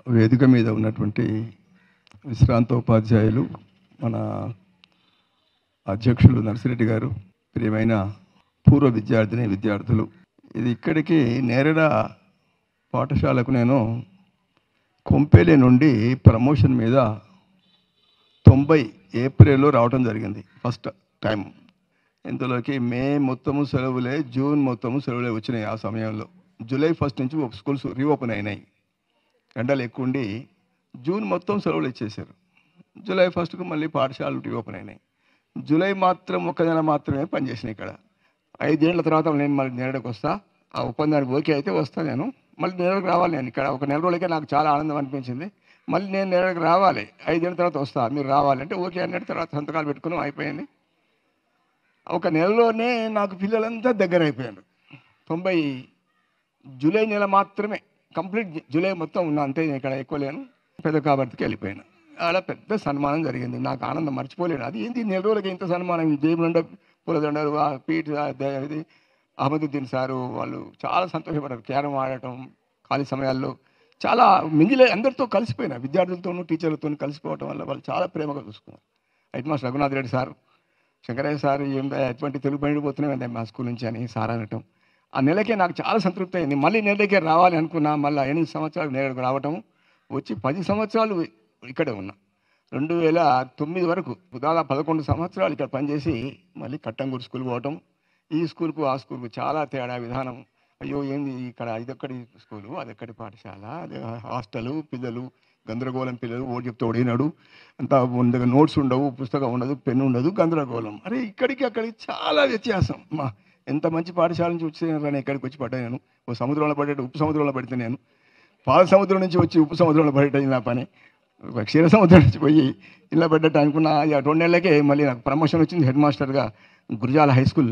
వేదిక మీద ఉన్నటువంటి విశ్రాంత ఉపాధ్యాయులు మన అధ్యక్షులు నర్సిరెడ్డి గారు ప్రియమైన పూర్వ విద్యార్థిని విద్యార్థులు ఇది ఇక్కడికి నేరడ పాఠశాలకు నేను కొంపేలి నుండి ప్రమోషన్ మీద తొంభై ఏప్రిల్లో రావడం జరిగింది ఫస్ట్ టైం ఇందులోకి మే మొత్తము సెలవులే జూన్ మొత్తము సెలవులే వచ్చినాయి ఆ సమయంలో జూలై ఫస్ట్ నుంచి స్కూల్స్ రీఓపెన్ అయినాయి ఎండలు ఎక్కువ ఉండి జూన్ మొత్తం సెలవులు ఇచ్చేశారు జూలై ఫస్ట్కు మళ్ళీ పాఠశాలలు రీఓపెన్ అయినాయి జూలై మాత్రం ఒక నెల మాత్రమే పనిచేసినాయి ఇక్కడ ఐదేళ్ల తర్వాత నేను మళ్ళీ నేరడకు వస్తా ఆ ఒప్పందానికి ఓకే అయితే వస్తా నేను మళ్ళీ నేరడకు రావాలి నేను ఇక్కడ ఒక నెల రోజులకే నాకు చాలా ఆనందం అనిపించింది మళ్ళీ నేను నేరడకు రావాలి ఐదేళ్ల తర్వాత వస్తా మీరు రావాలి అంటే ఓకే అన్నట్టు తర్వాత సంతకాలు పెట్టుకున్నాం అయిపోయింది ఒక నెలలోనే నాకు పిల్లలంతా దగ్గర అయిపోయారు తొంభై జూలై నెల మాత్రమే కంప్లీట్ జూలై మొత్తం ఉన్నా అంతే నేను ఇక్కడ ఎక్కువ లేను పెద్ద కాబట్టికి వెళ్ళిపోయాను అలా పెద్ద సన్మానం జరిగింది నాకు ఆనందం మర్చిపోలేను అది ఏంటి నెల రోజులకి ఇంత సన్మానం ఈ జేబులుండ పూలదండలు ఆ పీట్ ఆ ద- ఇది అహ్మదుద్దీన్ సారు వాళ్ళు చాలా సంతోషపడ్డారు క్యారం ఆడటం ఖాళీ సమయాల్లో చాలా మిగిలే అందరితో కలిసిపోయినా విద్యార్థులతోనూ టీచర్లతో కలిసిపోవటం వల్ల వాళ్ళు చాలా ప్రేమగా చూసుకున్నారు head master Raghunath Reddy sir Shankaraiah sir ఏం ఎటువంటి తెలుగు బయట పోతున్నాయి మా స్కూల్ నుంచి అని సార్ అనటం ఆ నెలకే నాకు చాలా సంతృప్తి అయింది మళ్ళీ నెలకే రావాలి అనుకున్నా మళ్ళీ ఎనిమిది సంవత్సరాలు నేరకు రావటం వచ్చి పది సంవత్సరాలు ఇక్కడే ఉన్నా రెండు వేల తొమ్మిది వరకు దాదాపు పదకొండు సంవత్సరాలు ఇక్కడ పనిచేసి మళ్ళీ కట్టంగూరు స్కూల్ పోవటం ఈ స్కూల్కు ఆ స్కూల్కు చాలా తేడా విధానం అయ్యో ఏంది ఇక్కడ ఇదొక్కడి స్కూలు అదొక్కడి పాఠశాల అది హాస్టలు పిల్లలు గందరగోళం పిల్లలు ఓడి చెప్తే ఓడినాడు అంత ఉండగా నోట్స్ ఉండవు పుస్తకం ఉండదు పెన్ను ఉండదు గందరగోళం అరే ఇక్కడికి అక్కడికి చాలా వ్యత్యాసం మా ఎంత మంచి పాఠశాల నుంచి వచ్చాను ఇక్కడికి వచ్చి పడ్డా నేను ఓ సముద్రంలో పడ్డాడు ఉప్పు సముద్రంలో పడితే నేను పాల సముద్రం నుంచి వచ్చి ఉప్పు సముద్రంలో పడేట నా పని ఒక క్షీర సముద్రం నుంచి పోయి ఇలా పడ్డట్టు అనుకున్నా ఇక రెండు నెలలకే మళ్ళీ నాకు ప్రమోషన్ వచ్చింది హెడ్ మాస్టర్గా గురజాల హై స్కూల్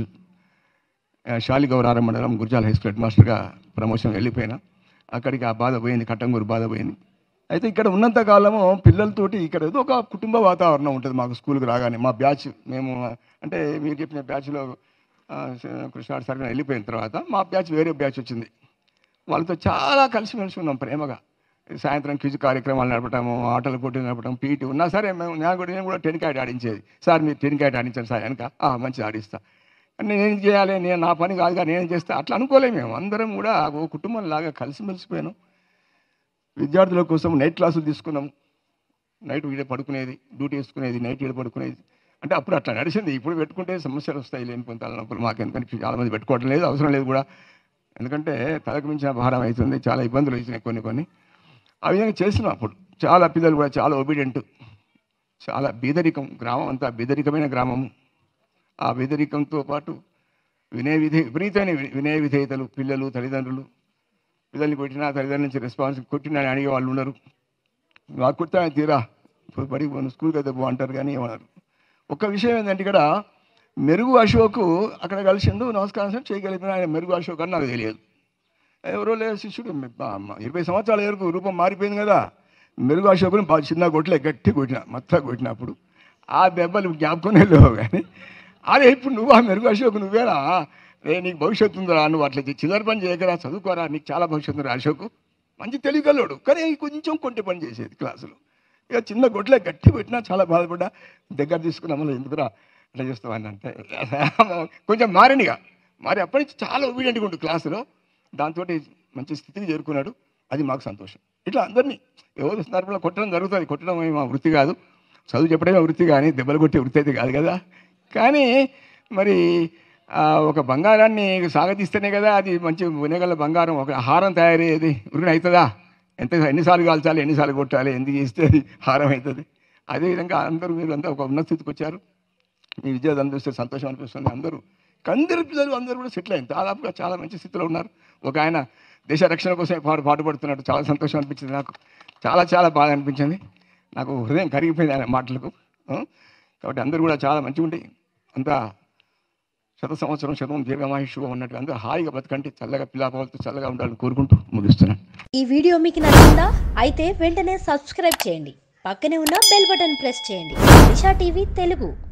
ఆ, శాలిగౌరారం మండలం గురజాల హై స్కూల్ హెడ్ మాస్టర్గా ప్రమోషన్ వెళ్ళిపోయినా అక్కడికి ఆ బాధ పోయింది కట్టంగూరు బాధ పోయింది అయితే ఇక్కడ ఉన్నంత కాలము పిల్లలతోటి ఇక్కడ ఏదో ఒక కుటుంబ వాతావరణం ఉంటుంది మాకు స్కూల్కి రాగానే మా బ్యాచ్ మేము అంటే మీరు చెప్పిన బ్యాచ్లో కృష్ణాడు సార్ వెళ్ళిపోయిన తర్వాత మా బ్యాచ్ వేరే బ్యాచ్ వచ్చింది వాళ్ళతో చాలా కలిసిమెలిసి ఉన్నాం ప్రేమగా సాయంత్రం క్విజ్ కార్యక్రమాలు నడపటము ఆటల పోటీ నడపటం పీటీ ఉన్నా సరే మేము నేను కూడా నేను కూడా టెన్కాయట్ ఆడించేది సార్ మీరు టెన్కాయట్ ఆడించాను సార్ వెనక "ఆ, మంచిది ఆడిస్తా నేనేం చేయాలి నేను నా పని కాదుగా నేనేం చేస్తా అట్లా అనుకోలేము మేము అందరం కూడా ఓ కుటుంబం లాగా కలిసిమెలిసిపోయాను విద్యార్థుల కోసం నైట్ క్లాసులు తీసుకున్నాం నైట్ వీడే పడుకునేది డ్యూటీ వేసుకునేది నైట్ వీడే పడుకునేది అంటే అప్పుడు అట్లా నడిచింది ఇప్పుడు పెట్టుకుంటే సమస్యలు వస్తాయి లేని కొంత తలనొప్పులు మాకు ఎందుకంటే చాలా మంది పెట్టుకోవడం లేదు అవసరం లేదు కూడా ఎందుకంటే తలకు మించిన భారం అవుతుంది చాలా ఇబ్బందులు అవుతున్నాయి కొన్ని కొన్ని ఆ విధంగా చేస్తున్నాం అప్పుడు చాలా పిల్లలు కూడా చాలా ఒబీడియంట్ చాలా బీదరికం గ్రామం అంతా బీదరికమైన గ్రామము ఆ బీదరికంతో పాటు వినయ విధే విపరీతమైన వి- వినయ విధేయతలు పిల్లలు తల్లిదండ్రులు పిల్లల్ని కొట్టినా తల్లిదండ్రుల నుంచి రెస్పాన్స్ కొట్టినా అని అడిగే వాళ్ళు ఉన్నారు నాకు కొట్టా తీరా ఇప్పుడు బడికి పోను స్కూల్కి అయితే పో అంటారు కానీ ఏమన్నారు ఒక్క విషయం ఏంటంటే ఇక్కడ మెరుగు అశోక్ అక్కడ కలిసిండు నమస్కారం సార్ చేయగలిగిన ఆయన మెరుగు అశోక్ అని నాకు తెలియదు ఎవరో లేదు శిష్యుడు మా- మా ఇరవై సంవత్సరాల వరకు రూపం మారిపోయింది కదా మెరుగు అశోకుని బాగా చిన్న కొట్లే గట్టి కొట్టిన మత్త కొట్టినప్పుడు ఆ దెబ్బలు జ్ఞాపకం లేవు కానీ అదే ఇప్పుడు నువ్వు ఆ మెరుగు అశోక్ నువ్వేనా రే నీకు భవిష్యత్తు ఉందిరా నువ్వు అట్లా చిల్లర పని చేయకరా చదువుకోరా నీకు చాలా భవిష్యత్తు ఉంది అశోక్ మంచి తెలివిగలడు కానీ కొంచెం కొంటి పని చేసేది క్లాసులో ఇక చిన్న గొడ్లే గట్టి పెట్టినా చాలా బాధపడ్డా దగ్గర తీసుకున్నా మళ్ళీ ఎందుకురా అట్లా చేస్తామని అంటే కొంచెం మారినిగా మరి అప్పటి నుంచి చాలా ఒబీడియంట్గా ఉండు క్లాసులో దాంతో మంచి స్థితికి చేరుకున్నాడు అది మాకు సంతోషం ఇట్లా అందరినీ ఎవరు సందర్భంలో కొట్టడం జరుగుతుంది కొట్టడం ఏమీ మా వృత్తి కాదు చదువు చెప్పడమే వృత్తి కానీ దెబ్బలు కొట్టే వృత్తి అయితే కాదు కదా కానీ మరి ఆ, ఒక బంగారాన్ని సాగదీస్తేనే కదా అది మంచి వినగల బంగారం ఒక హారం తయారయ్యేది ఉరిని అవుతుందా ఎంత ఎన్నిసార్లు కాల్చాలి ఎన్నిసార్లు కొట్టాలి ఎందుకు ఇస్తే అది హారం అవుతుంది అదేవిధంగా అందరూ మీరు అంతా ఒక ఉన్నత స్థితికి వచ్చారు మీ విద్యార్థులు చూస్తే సంతోషం అనిపిస్తుంది అందరూ అందరు పిల్లలు అందరూ కూడా సెటిల్ అయింది దాదాపుగా చాలా మంచి స్థితిలో ఉన్నారు ఒక ఆయన దేశ రక్షణ కోసం పాటు పాటుపడుతున్నాడు చాలా సంతోషం అనిపించింది నాకు చాలా చాలా బాగా అనిపించింది నాకు హృదయం కరిగిపోయింది ఆయన మాటలకు ఆ? కాబట్టి అందరూ కూడా చాలా మంచిగా ఉండి అంతా శత సంవత్సరం శతం దీర్ఘమాయుష్గా ఉన్నట్టుగా అందరూ హాయిగా బతకండి చల్లగా పిల్లాపాలతో చల్లగా ఉండాలని కోరుకుంటూ ముగిస్తున్నాను ఈ వీడియో మీకు నచ్చిందా అయితే వెంటనే సబ్స్క్రైబ్ చేయండి పక్కనే ఉన్న బెల్ బటన్ ప్రెస్ చేయండి దిశా టీవీ తెలుగు